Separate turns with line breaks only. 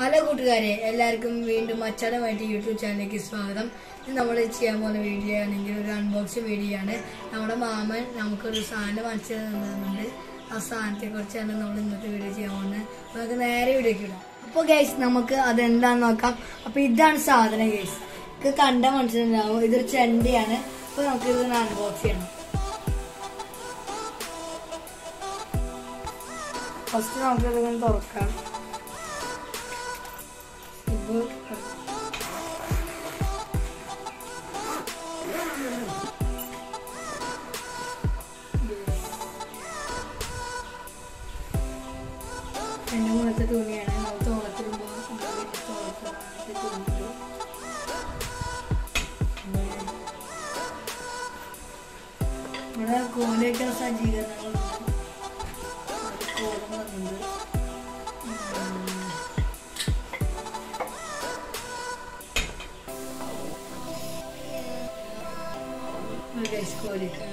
Hello കൂട്ടുകാരെ എല്ലാവർക്കും വീണ്ടും അച്ചാടമായിട്ട് യൂട്യൂബ് ചാനലിലേക്ക് സ്വാഗതം ഇത് നമ്മൾ ചെയ്യാൻ പോകുന്ന വീഡിയോ ആണെങ്കിൽ ഒരു അൺബോക്സിങ് വീഡിയോ ആണ് നമ്മുടെ മാമൻ നമുക്കൊരു സാധനം വാങ്ങിച്ചു തന്നിട്ടുണ്ട് ആ സാധനത്തെ കുറിച്ചാണ് നമ്മൾ ഇന്നത്തെ വീഡിയോ ചെയ്യാൻ പോകുന്നത് അപ്പൊ നമുക്ക് നേരെ വീഡിയോക്ക് ഇടാം അപ്പോൾ ഗൈസ് നമുക്ക് അതെന്താണെന്ന് നോക്കാം അപ്പൊ ഇതാണ് സാധനം ഗൈസ് ഇത് കണ്ട മനസ്സിലുണ്ടാവും ഇതൊരു ചെണ്ടയാണ് അപ്പൊ നമുക്ക് ഇത് അൺബോക്സ് ചെയ്യണം ഫസ്റ്റ് നമുക്ക് ഇതിങ്ങനെ തുറക്കാം ഇത് രണ്ട് മൂന്നത്തെ തുണിയാണ് നമ്മൾ തോളത്തിടുമ്പോൾ തോളത്തിടാനായിട്ട് തുണികൾ ഇവിടെ കോലൊക്കെ സജ്ജീകരണങ്ങളുണ്ട് കോലം വന്നിട്ടുണ്ട് ഉം. ഗൈസ് കോലിക്ക്